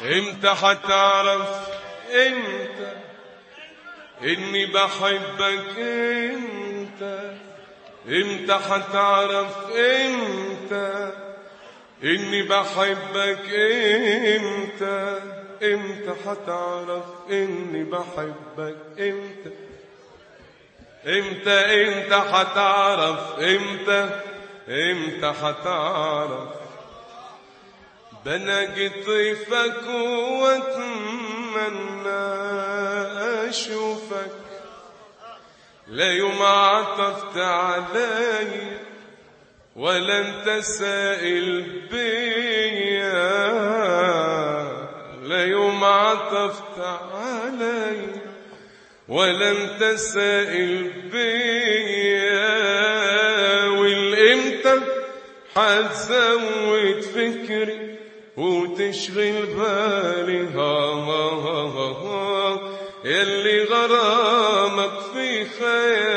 امتى هتعرف انت اني بحبك انت امتى هتعرف انت اني بحبك امتى امتى هتعرف اني بحبك امتى امتى امتى هتعرف امتى امتى هتعرف بنجي طيفك واتمنى اشوفك لا يوم عطفت علي ولا انت سائل بيا لا يوم عطفت علي ولا انت سائل بيا والامتى حتزود فكري وتشغل بالي ها ها ها ها ها يلي غرامك في خيالي